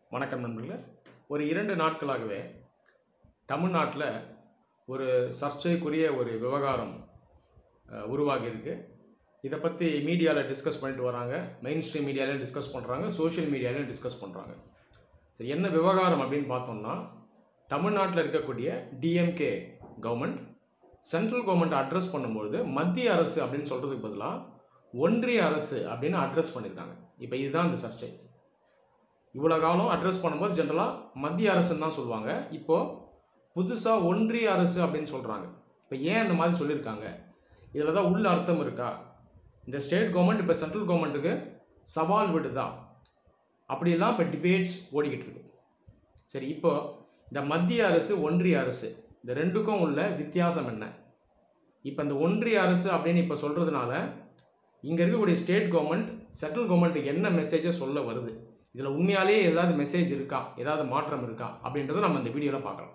வணக்கம் நண்பர்களே ஒரு இரண்டு நாட்களாகவே தமிழ்நாட்டில் ஒரு சர்ச்சைக்குரிய ஒரு விவகாரம் அஹ், உருவாகி இருக்கு இதை பற்றி மீடியாவில் டிஸ்கஸ் பண்ணிட்டு வராங்க மெயின் ஸ்ட்ரீம் மீடியாலையும் டிஸ்கஸ் பண்ணுறாங்க சோஷியல் மீடியாலையும் டிஸ்கஸ் பண்ணுறாங்க சரி என்ன விவகாரம் அப்படின்னு பார்த்தோம்னா தமிழ்நாட்டில் இருக்கக்கூடிய DMK government central government address பண்ணும்பொழுது மத்திய அரசு அப்படின்னு சொல்கிறதுக்கு பதிலாக ஒன்றிய அரசு அப்படின்னு அட்ரஸ் பண்ணியிருக்காங்க இப்போ இதுதான் இந்த சர்ச்சை இவ்வளோ காலம் அட்ரஸ் பண்ணும்போது ஜென்ரலாக மத்திய அரசுன்னு தான் சொல்லுவாங்க இப்போது புதுசாக ஒன்றிய அரசு அப்படின்னு சொல்கிறாங்க இப்போ ஏன் அந்த மாதிரி சொல்லியிருக்காங்க இதில் தான் உள்ள அர்த்தம் இருக்கா இந்த ஸ்டேட் கவர்மெண்ட் இப்போ சென்ட்ரல் கவர்மெண்ட்டுக்கு சவால் விடுதா அப்படிலாம் இப்போ டிபேட்ஸ் ஓடிக்கிட்டு இருக்கு சரி இப்போ இந்த மத்திய அரசு ஒன்றிய அரசு இந்த ரெண்டுக்கும் உள்ள வித்தியாசம் என்ன இப்போ இந்த ஒன்றிய அரசு அப்படின்னு இப்போ சொல்கிறதுனால இங்கே இருக்கக்கூடிய ஸ்டேட் கவர்மெண்ட் சென்ட்ரல் கவர்மெண்ட்டுக்கு என்ன மெசேஜை சொல்ல வருது இதில் உண்மையாலேயே ஏதாவது மெசேஜ் இருக்கா ஏதாவது மாற்றம் இருக்கா அப்படின்றத நம்ம இந்த வீடியோவில் பார்க்கலாம்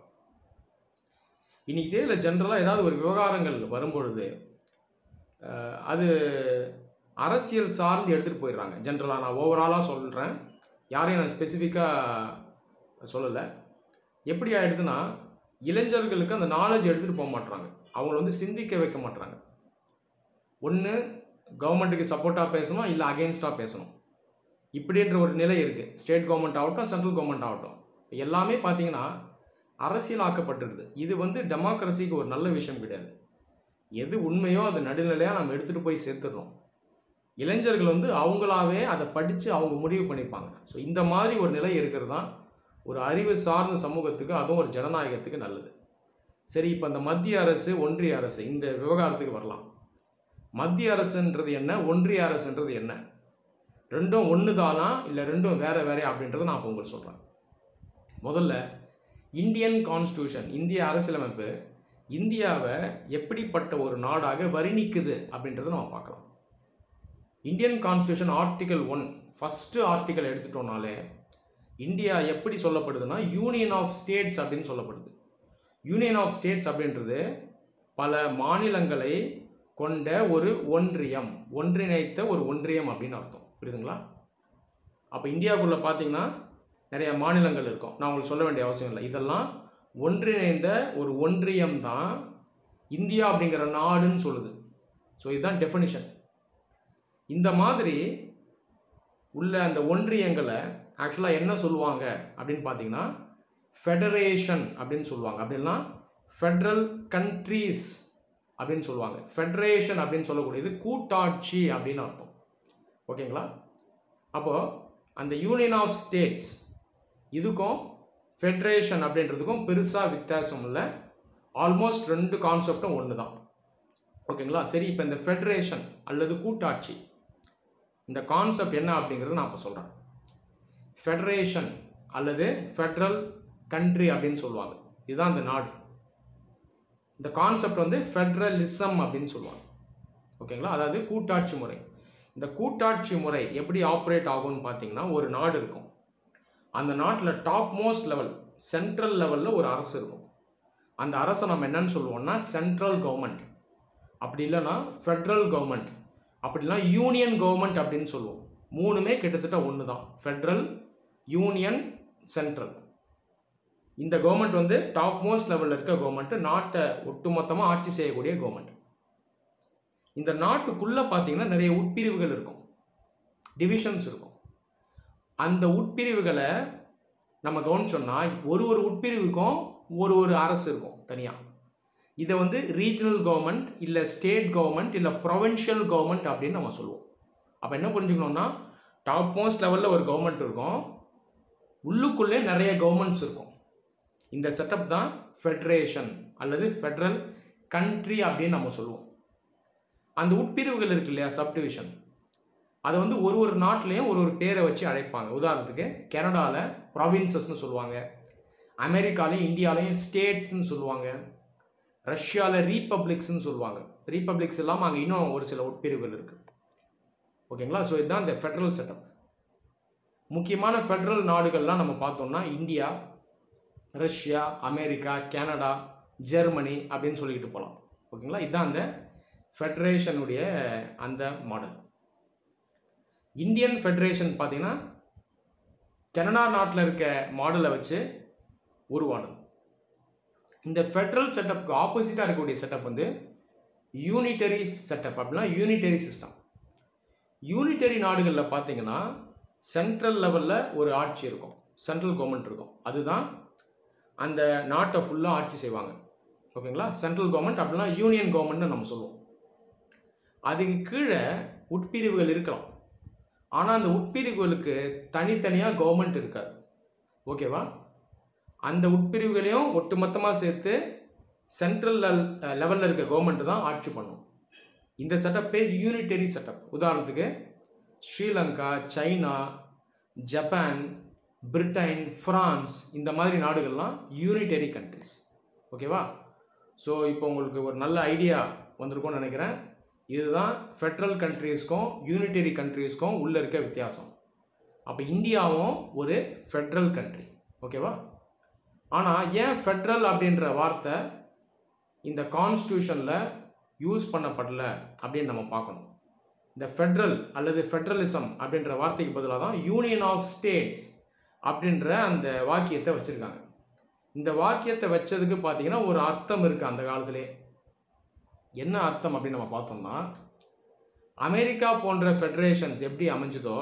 இன்னைக்கு தேதியில் ஜென்ரலாக ஏதாவது ஒரு விவகாரங்கள் வரும்பொழுது அஹ், அது அரசியல் சார்ந்து எடுத்துகிட்டு போயிடுறாங்க ஜென்ரலாக நான் ஓவராலாக சொல்கிறேன் யாரையும் நான் ஸ்பெசிஃபிக்காக சொல்லலை எப்படி ஆயிடுதுன்னா இளைஞர்களுக்கு அந்த நாலேஜ் எடுத்துகிட்டு போக மாட்றாங்க அவங்கள வந்து சிந்திக்க வைக்க மாட்றாங்க ஒன்று கவர்மெண்ட்டுக்கு சப்போர்ட்டாக பேசணும் இல்லை அகெயின்ஸ்டாக பேசணும் இப்படின்ற ஒரு நிலை இருக்குது ஸ்டேட் கவர்மெண்ட் ஆகட்டும் சென்ட்ரல் கவர்மெண்ட் ஆகட்டும் எல்லாமே பார்த்தீங்கன்னா அரசியலாக்கப்பட்டிருது இது வந்து டெமோக்ரஸிக்கு ஒரு நல்ல விஷயம் கிடையாது எது உண்மையோ அது நடுநிலையாக நம்ம எடுத்துகிட்டு போய் சேர்த்துடுறோம் இளைஞர்கள் வந்து அவங்களாவே அதை படித்து அவங்க முடிவு பண்ணிப்பாங்க ஸோ இந்த மாதிரி ஒரு நிலை இருக்கிறது தான் ஒரு அறிவு சார்ந்த சமூகத்துக்கு அதுவும் ஒரு ஜனநாயகத்துக்கு நல்லது சரி இப்போ இந்த மத்திய அரசு ஒன்றிய அரசு இந்த விவகாரத்துக்கு வரலாம் மத்திய அரசுன்றது என்ன ஒன்றிய அரசுன்றது என்ன ரெண்டும் ஒன்று தானா இல்லை ரெண்டும் வேற வேற அப்படின்றத நான் இப்போ உங்களுக்கு சொல்கிறேன் முதல்ல இந்தியன் கான்ஸ்டியூஷன் இந்திய அரசியலமைப்பு இந்தியாவை எப்படிப்பட்ட ஒரு நாடாக வர்ணிக்குது அப்படின்றத நம்ம பார்க்கலாம் Indian constitution article one first article எடுத்துட்டோம்னாலே இந்தியா எப்படி சொல்லப்படுதுன்னா யூனியன் ஆஃப் ஸ்டேட்ஸ் அப்படின்னு சொல்லப்படுது யூனியன் ஆஃப் ஸ்டேட்ஸ் அப்படின்றது பல மாநிலங்களை கொண்ட ஒரு ஒன்றியம் ஒன்றிணைத்த ஒரு ஒன்றியம் அப்படின்னு அர்த்தம் புரியுதுங்களா அப்போ இந்தியாவுக்குள்ளே பார்த்தீங்கன்னா நிறைய மாநிலங்கள் இருக்கும் நான் உங்களுக்கு சொல்ல வேண்டிய அவசியம் இல்லை இதெல்லாம் ஒன்றிணைந்த ஒரு ஒன்றியம் தான் இந்தியா அப்படிங்கிற நாடுன்னு சொல்லுது ஸோ இதுதான் டெஃபினிஷன் இந்த மாதிரி உள்ள அந்த ஒன்றியங்களை ஆக்சுவலாக என்ன சொல்லுவாங்க அப்படின்னு பார்த்தீங்கன்னா ஃபெடரேஷன் அப்படின்னு சொல்லுவாங்க அப்படின்னா ஃபெட்ரல் கண்ட்ரீஸ் அப்படின்னு சொல்லுவாங்க ஃபெடரேஷன் அப்படின்னு சொல்லக்கூடியது கூட்டாட்சி அப்படின்னு அர்த்தம் ஓகேங்களா அப்போது அந்த யூனியன் ஆஃப் ஸ்டேட்ஸ் இதுக்கும் ஃபெடரேஷன் அப்படின்றதுக்கும் பெருசாக வித்தியாசம் இல்லை ஆல்மோஸ்ட் ரெண்டு கான்செப்டும் ஒன்று தான் ஓகேங்களா சரி இப்போ இந்த ஃபெடரேஷன் அல்லது கூட்டாட்சி இந்த கான்செப்ட் என்ன அப்படிங்கிறது நான் இப்போ சொல்கிறேன் ஃபெடரேஷன் அல்லது ஃபெட்ரல் கண்ட்ரி அப்படின்னு சொல்லுவாங்க இதுதான் இந்த நாடு இந்த கான்செப்ட் வந்து ஃபெட்ரலிசம் அப்படின்னு சொல்லுவாங்க ஓகேங்களா அதாவது கூட்டாட்சி முறை இந்த கூட்டாட்சி முறை எப்படி ஆப்ரேட் ஆகும்னு பார்த்தீங்கன்னா ஒரு நாடு இருக்கும் அந்த நாட்டில் டாப் மோஸ்ட் லெவல் சென்ட்ரல் லெவலில் ஒரு அரசு இருக்கும் அந்த அரசை நம்ம என்னன்னு சொல்லுவோம்னா சென்ட்ரல் கவர்மெண்ட் அப்படி இல்லைன்னா ஃபெட்ரல் கவர்மெண்ட் அப்படின்னா யூனியன் கவர்மெண்ட் அப்படின்னு சொல்லுவோம் மூணுமே கிட்டத்தட்ட ஒன்று தான் ஃபெட்ரல் யூனியன் சென்ட்ரல் இந்த கவர்மெண்ட் வந்து டாப் மோஸ்ட் லெவலில் இருக்க கவர்மெண்ட் நாட்டை ஒட்டுமொத்தமாக ஆட்சி செய்யக்கூடிய கவர்மெண்ட் இந்த நாட்டுக்குள்ளே பார்த்தீங்கன்னா நிறைய உட்பிரிவுகள் இருக்கும் டிவிஷன்ஸ் இருக்கும் அந்த உட்பிரிவுகளை நம்ம கவனிச்சோம்னா ஒரு ஒரு உட்பிரிவுக்கும் ஒரு ஒரு அரசு இருக்கும் தனியாக இதை வந்து ரீஜனல் கவர்மெண்ட் இல்லை ஸ்டேட் கவர்மெண்ட் இல்லை ப்ரொவின்ஷியல் கவர்மெண்ட் அப்படின்னு நம்ம சொல்லுவோம் அப்போ என்ன புரிஞ்சுக்கணும்னா டாப் மோஸ்ட் லெவலில் ஒரு கவர்மெண்ட் இருக்கும் உள்ளுக்குள்ளே நிறைய கவர்மெண்ட்ஸ் இருக்கும் இந்த செட்டப் தான் ஃபெடரேஷன் அல்லது ஃபெட்ரல் கண்ட்ரி அப்படின்னு நம்ம சொல்லுவோம் அந்த உட்பிரிவுகள் இருக்கு இல்லையா சப்டிவிஷன் அதை வந்து ஒரு ஒரு நாட்டிலையும் ஒரு ஒரு பேரை வச்சு அழைப்பாங்க உதாரணத்துக்கு கனடாவில் ப்ராவின்சஸ்னு சொல்லுவாங்க அமெரிக்காலையும் இந்தியாலையும் ஸ்டேட்ஸ்னு சொல்லுவாங்க ரஷ்யாவில் ரீபப்ளிக்ஸ்னு சொல்லுவாங்க ரீபப்ளிக்ஸ் இல்லாமல் அங்கே இன்னும் ஒரு சில உட்பிரிவுகள் இருக்குது ஓகேங்களா ஸோ இதுதான் இந்த ஃபெட்ரல் செட்டப் முக்கியமான ஃபெட்ரல் நாடுகள்லாம் நம்ம பார்த்தோம்னா India Russia America Canada Germany அப்படின்னு சொல்லிக்கிட்டு போகலாம் ஓகேங்களா இதுதான் அந்த ஃபெடரேஷனுடைய அந்த மாடல் இந்தியன் ஃபெடரேஷன் பார்த்தீங்கன்னா கனடா நாட்டில் இருக்க மாடலை வச்சு உருவானது இந்த ஃபெட்ரல் செட்டப்க்கு ஆப்போசிட்டாக இருக்கக்கூடிய செட்டப் வந்து யூனிட்டரி செட்டப் அப்படின்னா யூனிட்டரி சிஸ்டம் யூனிட்டரி நாடுகளில் பார்த்தீங்கன்னா சென்ட்ரல் லெவலில் ஒரு ஆட்சி இருக்கும் சென்ட்ரல் கவர்மெண்ட் இருக்கும் அதுதான் அந்த நாட்டை ஃபுல்லாக ஆட்சி செய்வாங்க ஓகேங்களா சென்ட்ரல் கவர்மெண்ட் அப்படின்னா யூனியன் கவர்மெண்ட்னு நம்ம சொல்லுவோம் அதுக்கு கீழே உட்பிரிவுகள் இருக்கலாம் ஆனால் அந்த உட்பிரிவுகளுக்கு தனித்தனியாக கவர்மெண்ட் இருக்காது ஓகேவா அந்த உட்பிரிவுகளையும் ஒட்டுமொத்தமாக சேர்த்து சென்ட்ரல் லெவலில் இருக்க கவர்மெண்ட் தான் ஆட்சி பண்ணும் இந்த செட்டப் பேர் யூனிட்டரி செட்டப் உதாரணத்துக்கு Sri Lanka China Japan Britain France இந்த மாதிரி நாடுகள்லாம் யூனிட்டரி கண்ட்ரிஸ் ஓகேவா ஸோ இப்போ உங்களுக்கு ஒரு நல்ல ஐடியா வந்திருக்கும்னு நினைக்கிறேன் இதுதான் ஃபெட்ரல் கண்ட்ரீஸ்க்கும் யூனிட்டரி கண்ட்ரீஸ்க்கும் உள்ளே இருக்க வித்தியாசம் அப்போ இந்தியாவும் ஒரு ஃபெட்ரல் கண்ட்ரி ஓகேவா ஆனால் ஏன் ஃபெட்ரல் அப்படின்ற வார்த்தை இந்த கான்ஸ்டியூஷனில் யூஸ் பண்ணப்படல அப்படின்னு நம்ம பார்க்கணும் இந்த ஃபெட்ரல் அல்லது ஃபெட்ரலிசம் அப்படின்ற வார்த்தைக்கு பதிலாக தான் யூனியன் ஆஃப் ஸ்டேட்ஸ் அப்படின்ற அந்த வாக்கியத்தை வச்சுருக்காங்க இந்த வாக்கியத்தை வச்சதுக்கு பார்த்தீங்கன்னா ஒரு அர்த்தம் இருக்குது அந்த காலத்திலே என்ன அர்த்தம் அப்படின்னு நம்ம பார்த்தோம்னா அமெரிக்கா போன்ற ஃபெடரேஷன்ஸ் எப்படி அமைஞ்சுதோ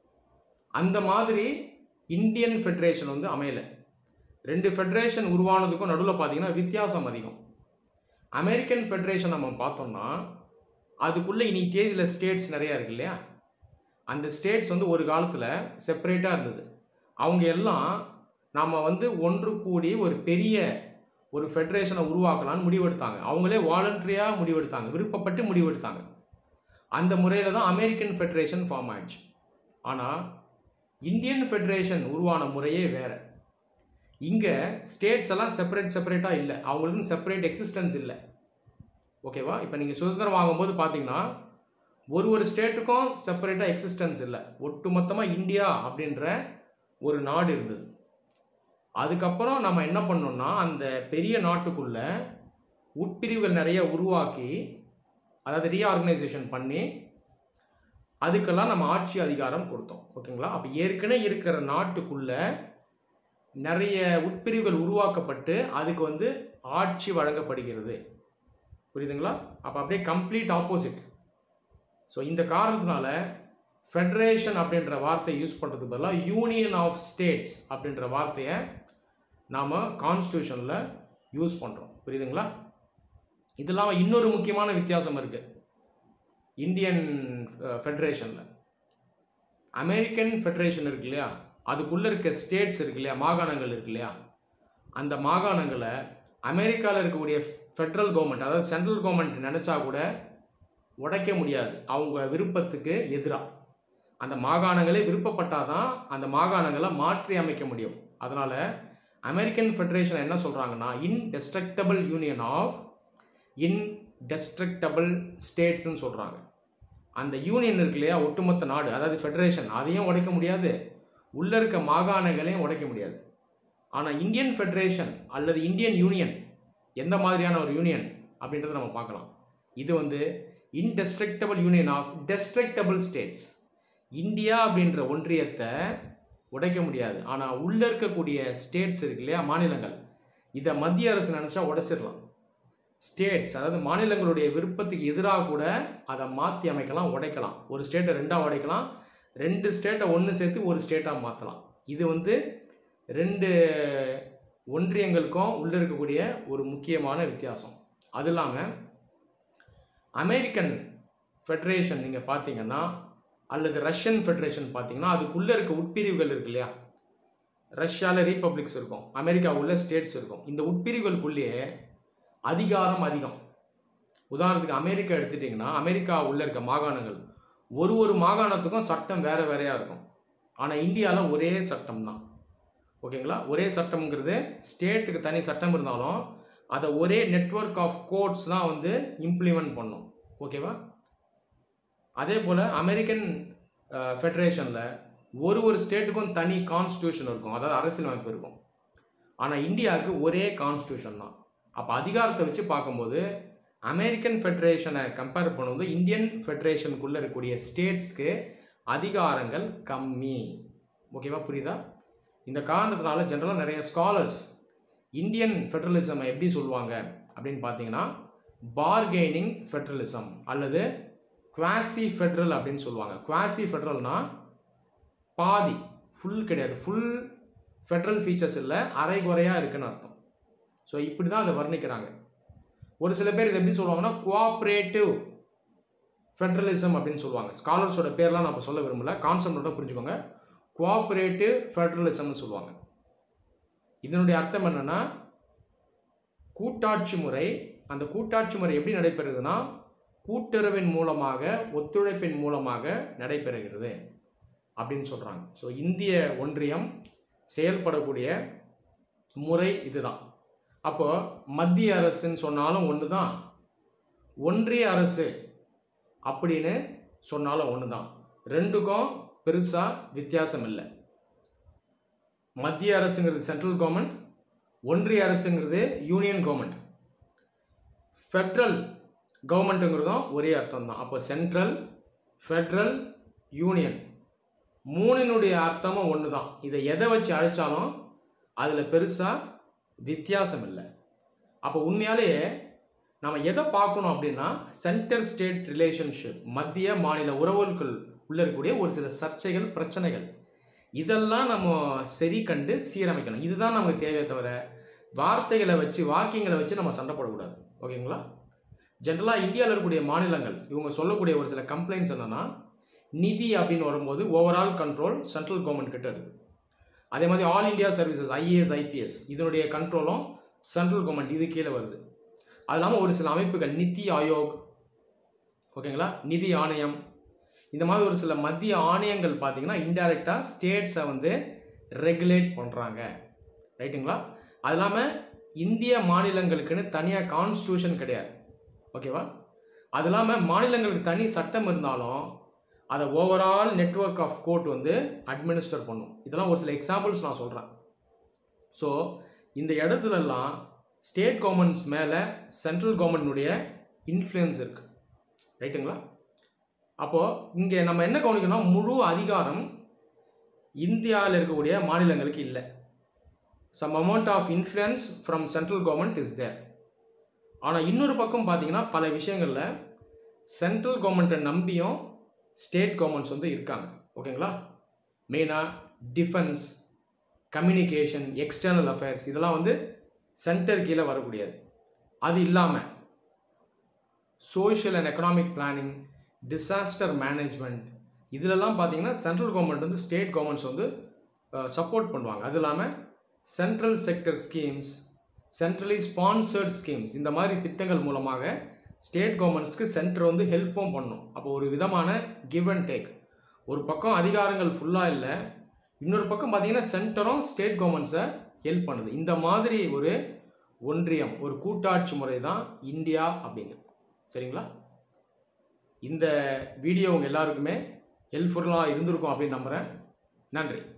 அந்த மாதிரி இந்தியன் ஃபெடரேஷன் வந்து அமையலை ரெண்டு ஃபெடரேஷன் உருவானதுக்கும் நடுவில் பார்த்தீங்கன்னா வித்தியாசம் அதிகம் அமெரிக்கன் ஃபெடரேஷன் நம்ம பார்த்தோம்னா அதுக்குள்ளே இனி தேதியில் ஸ்டேட்ஸ் நிறையா இருக்கு இல்லையா அந்த ஸ்டேட்ஸ் வந்து ஒரு காலத்தில் செப்பரேட்டாக இருந்தது அவங்க எல்லாம் நாம் வந்து ஒன்று கூடி ஒரு பெரிய ஒரு ஃபெடரேஷனை உருவாக்கலாம்னு முடிவெடுத்தாங்க அவங்களே வாலண்டரியாக முடிவெடுத்தாங்க விருப்பப்பட்டு முடிவெடுத்தாங்க அந்த முறையில் தான் அமெரிக்கன் ஃபெடரேஷன் ஃபார்ம் ஆயிடுச்சு ஆனால் இந்தியன் ஃபெடரேஷன் உருவான முறையே வேறு இங்கே ஸ்டேட்ஸ் எல்லாம் செப்பரேட் செப்பரேட்டாக இல்லை அவங்களுக்குன்னு செப்பரேட் எக்ஸிஸ்டன்ஸ் இல்லை ஓகேவா இப்போ நீங்கள் சுதந்திரம் வாங்கும்போது பார்த்தீங்கன்னா ஒரு ஒரு ஸ்டேட்டுக்கும் செப்பரேட்டாக எக்ஸிஸ்டன்ஸ் இல்லை ஒட்டுமொத்தமாக இந்தியா அப்படின்ற ஒரு நாடு இருந்தது அதுக்கப்புறம் நம்ம என்ன பண்ணோம்னா அந்த பெரிய நாட்டுக்குள்ள உட்பிரிவுகள் நிறைய உருவாக்கி அதாவது ரீஆர்கனைசேஷன் பண்ணி அதுக்கெல்லாம் நம்ம ஆட்சி அதிகாரம் கொடுத்தோம் ஓகேங்களா அப்போ ஏற்கனவே இருக்கிற நாட்டுக்குள்ள நிறைய உட்பிரிவுகள் உருவாக்கப்பட்டு அதுக்கு வந்து ஆட்சி வழங்கப்படுகிறது புரியுதுங்களா அப்போ அப்படியே கம்ப்ளீட் ஆப்போசிட் ஸோ இந்த காரணத்தினால ஃபெடரேஷன் அப்படின்ற வார்த்தையை யூஸ் பண்ணுறதுக்கு பதிலாக யூனியன் ஆஃப் ஸ்டேட்ஸ் அப்படின்ற வார்த்தையை நாம் கான்ஸ்டியூஷனில் யூஸ் பண்ணுறோம் புரியுதுங்களா இது இல்லாமல் இன்னொரு முக்கியமான வித்தியாசம் இருக்குது இந்தியன் ஃபெடரேஷனில் அமெரிக்கன் ஃபெடரேஷன் இருக்கு இல்லையா அதுக்குள்ளே இருக்க ஸ்டேட்ஸ் இருக்கு இல்லையா மாகாணங்கள் இருக்கு இல்லையா அந்த மாகாணங்களை அமெரிக்காவில் இருக்கக்கூடிய ஃபெட்ரல் கவர்மெண்ட் அதாவது சென்ட்ரல் கவர்மெண்ட் நினச்சா கூட உடைக்க முடியாது அவங்க விருப்பத்துக்கு எதிராக அந்த மாகாணங்களே விருப்பப்பட்டால் தான் அந்த மாகாணங்களை மாற்றி அமைக்க முடியும் அதனால் அமெரிக்கன் ஃபெடரேஷன் என்ன சொல்கிறாங்கன்னா இன்டெஸ்ட்ரக்டபிள் யூனியன் ஆஃப் இன்டெஸ்ட்ரக்டபிள் ஸ்டேட்ஸ்னு சொல்கிறாங்க அந்த யூனியன் இருக்கு இல்லையா ஒட்டுமொத்த நாடு அதாவது ஃபெடரேஷன் அதையும் உடைக்க முடியாது உள்ளே இருக்க மாகாணங்களையும் உடைக்க முடியாது ஆனால் இந்தியன் ஃபெடரேஷன் அல்லது இந்தியன் யூனியன் எந்த மாதிரியான ஒரு யூனியன் அப்படின்றத நம்ம பார்க்கலாம் இது வந்து indestructible union of destructible states India அப்படின்ற ஒன்றியத்தை உடைக்க முடியாது ஆனால் உள்ளே இருக்கக்கூடிய ஸ்டேட்ஸ் இருக்கு இல்லையா மாநிலங்கள் இதை மத்திய அரசு நினச்சா உடைச்சிடலாம் ஸ்டேட்ஸ் அதாவது மாநிலங்களுடைய விருப்பத்துக்கு எதிராக கூட அதை மாற்றி அமைக்கலாம் உடைக்கலாம் ஒரு ஸ்டேட்டை ரெண்டாக உடைக்கலாம் ரெண்டு ஸ்டேட்டை ஒன்று சேர்த்து ஒரு ஸ்டேட்டாக மாற்றலாம் இது வந்து ரெண்டு ஒன்றியங்களுக்கும் உள்ளே இருக்கக்கூடிய ஒரு முக்கியமான வித்தியாசம் அது இல்லாமல் அமெரிக்கன் ஃபெடரேஷன் நீங்கள் பார்த்தீங்கன்னா அல்லது ரஷ்யன் ஃபெடரேஷன் பார்த்தீங்கன்னா அதுக்குள்ளே இருக்க உட்பிரிவுகள் இருக்கு இல்லையா ரஷ்யாவில் ரீபப்ளிக்ஸ் இருக்கும் அமெரிக்கா உள்ள ஸ்டேட்ஸ் இருக்கும் இந்த உட்பிரிவுகளுக்குள்ளேயே அதிகாரம் அதிகம் உதாரணத்துக்கு அமெரிக்கா எடுத்துட்டிங்கன்னா அமெரிக்கா உள்ளே இருக்க மாகாணங்கள் ஒரு ஒரு மாகாணத்துக்கும் சட்டம் வேறு வேறையாக இருக்கும் ஆனால் இந்தியாவில் ஒரே சட்டம் தான் ஓகேங்களா ஒரே சட்டம்ங்கிறது ஸ்டேட்டுக்கு தனி சட்டம் இருந்தாலும் அதை ஒரே நெட்ஒர்க் ஆஃப் கோர்ட்ஸ் தான் வந்து இம்ப்ளிமெண்ட் பண்ணும் ஓகேவா அதே போல் அமெரிக்கன் ஃபெடரேஷனில் ஒரு ஒரு ஸ்டேட்டுக்கும் தனி கான்ஸ்டியூஷன் இருக்கும் அதாவது அரசியலமைப்பு இருக்கும் ஆனால் இந்தியாவுக்கு ஒரே கான்ஸ்டியூஷன் தான் அப்போ அதிகாரத்தை வச்சு பார்க்கும்போது அமெரிக்கன் ஃபெடரேஷனை கம்பேர் பண்ணும்போது இந்தியன் ஃபெடரேஷனுக்குள்ளே இருக்கக்கூடிய ஸ்டேட்ஸ்க்கு அதிகாரங்கள் கம்மி ஓகேவா புரியுதா இந்த காரணத்தினால ஜென்ரலாக நிறைய ஸ்காலர்ஸ் இந்தியன் ஃபெடரலிசம் எப்படி சொல்லுவாங்க அப்படின்னு பார்த்தீங்கன்னா பார்கெய்னிங் ஃபெடரலிசம் அல்லது குவாசி ஃபெடரல் அப்படின்னு சொல்லுவாங்க குவாசி ஃபெடரல்னா பாதி ஃபுல் கிடையாது ஃபுல் ஃபெடரல் ஃபீச்சர்ஸ் இல்லை அரைகுறையாக இருக்குன்னு அர்த்தம் ஸோ இப்படி தான் அதை வர்ணிக்கிறாங்க ஒரு சில பேர் இதை எப்படி சொல்லுவாங்கன்னா கோஆப்ரேட்டிவ் ஃபெடரலிசம் அப்படின்னு சொல்லுவாங்க ஸ்காலர்ஸோட பேர்லாம் நான் இப்போ சொல்ல விரும்பல கான்செப்டோட புரிஞ்சுக்கோங்க கோஆப்ரேட்டிவ் ஃபெடரலிசம்னு சொல்லுவாங்க இதனுடைய அர்த்தம் என்னன்னா கூட்டாட்சி முறை அந்த கூட்டாட்சி முறை எப்படி நடைபெறுதுன்னா கூட்டுறவின் மூலமாக ஒத்துழைப்பின் மூலமாக நடைபெறுகிறது அப்படின்னு சொல்கிறாங்க ஸோ இந்திய ஒன்றியம் செயல்படக்கூடிய முறை இதுதான் அப்போ மத்திய அரசுன்னு சொன்னாலும் ஒன்று தான் ஒன்றிய அரசு அப்படின்னு சொன்னாலும் ஒன்று தான் ரெண்டுக்கும் பெருசாக வித்தியாசம் இல்லை மத்திய அரசுங்கிறது சென்ட்ரல் கவர்மெண்ட் ஒன்றிய அரசுங்கிறது யூனியன் கவர்மெண்ட் ஃபெட்ரல் கவர்மெண்ட்டுங்கிறதும் ஒரே அர்த்தம் தான் அப்போ சென்ட்ரல் ஃபெட்ரல் யூனியன் மூணினுடைய அர்த்தமும் ஒன்று தான் இதை எதை வச்சு அழைச்சாலும் அதில் பெருசாக வித்தியாசம் இல்லை அப்போ உண்மையாலேயே நம்ம எதை பார்க்கணும் அப்படின்னா சென்டர் ஸ்டேட் ரிலேஷன்ஷிப் மத்திய மாநில உறவுகள் உள்ள இருக்கக்கூடிய ஒரு சில சர்ச்சைகள் பிரச்சனைகள் இதெல்லாம் நம்ம சரி கண்டு சீரமைக்கணும் இதுதான் நமக்கு தேவையே தவிர வார்த்தைகளை வச்சு வாக்கியங்களை வச்சு நம்ம சண்டை போடக்கூடாது ஓகேங்களா ஜென்ரலாக இந்தியாவில் இருக்கக்கூடிய மாநிலங்கள் இவங்க சொல்லக்கூடிய ஒரு சில கம்ப்ளைண்ட்ஸ் என்னென்னா நிதி அப்படின்னு வரும்போது ஓவரால் கண்ட்ரோல் சென்ட்ரல் கவர்மெண்ட் கிட்ட இருக்குது அதே மாதிரி all India services IAS IPS இதனுடைய கண்ட்ரோலும் சென்ட்ரல் கவர்மெண்ட் இது கீழே வருது அது இல்லாமல் ஒரு சில அமைப்புகள் நித்தி ஆயோக் ஓகேங்களா நிதி ஆணையம் இந்த மாதிரி ஒரு சில மத்திய ஆணையங்கள் பார்த்தீங்கன்னா இன்டைரக்டாக ஸ்டேட்ஸை வந்து ரெகுலேட் பண்ணுறாங்க ரைட்டுங்களா அது இல்லாமல் இந்திய மாநிலங்களுக்குன்னு தனியாக கான்ஸ்டியூஷன் கிடையாது ஓகேவா அது இல்லாமல் மாநிலங்களுக்கு தனி சட்டம் இருந்தாலும் அதை ஓவரால் நெட்ஒர்க் ஆஃப் கோர்ட் வந்து அட்மினிஸ்டர் பண்ணும் இதெல்லாம் ஒரு சில எக்ஸாம்பிள்ஸ் நான் சொல்கிறேன் ஸோ இந்த இடத்துலலாம் ஸ்டேட் கவர்மெண்ட்ஸ் மேலே சென்ட்ரல் கவர்மெண்ட்னுடைய இன்ஃப்ளூயன்ஸ் இருக்குது ரைட்டுங்களா அப்போது இங்கே நம்ம என்ன கவனிக்கணும் முழு அதிகாரம் இந்தியாவில் இருக்கக்கூடிய மாநிலங்களுக்கு இல்லை some amount of influence from central government is there ஆனால் இன்னொரு பக்கம் பார்த்தீங்கன்னா பல விஷயங்களில் சென்ட்ரல் கவர்மெண்ட்டை நம்பியும் ஸ்டேட் கவர்மெண்ட்ஸ் வந்து இருக்காங்க ஓகேங்களா மெயினாக டிஃபென்ஸ் கம்யூனிகேஷன் எக்ஸ்டர்னல் அஃபேர்ஸ் இதெல்லாம் வந்து சென்டர் கீழே வரக்கூடியது அது இல்லாமல் social and economic planning disaster management இதிலெல்லாம் பார்த்தீங்கன்னா சென்ட்ரல் கவர்மெண்ட் வந்து ஸ்டேட் கவர்மெண்ட்ஸ் வந்து சப்போர்ட் பண்ணுவாங்க அது இல்லாமல் central sector schemes centrally sponsored schemes இந்த மாதிரி திட்டங்கள் மூலமாக ஸ்டேட் கவர்மெண்ட்ஸ்க்கு சென்டர் வந்து ஹெல்ப்பும் பண்ணும் அப்போ ஒரு விதமான கிவ் அண்ட் டேக் ஒரு பக்கம் அதிகாரங்கள் ஃபுல்லாக இல்லை இன்னொரு பக்கம் பார்த்தீங்கன்னா சென்டரும் ஸ்டேட் கவர்மெண்ட்ஸை ஹெல்ப் பண்ணுது இந்த மாதிரி ஒரு ஒன்றியம் ஒரு கூட்டாட்சி முறை தான் இந்தியா அப்படிங்கிறது சரிங்களா இந்த வீடியோ உங்கள் எல்லாருக்குமே ஹெல்ப்ஃபுல்லாக இருந்திருக்கும் அப்படின்னு நம்புகிறேன் நன்றி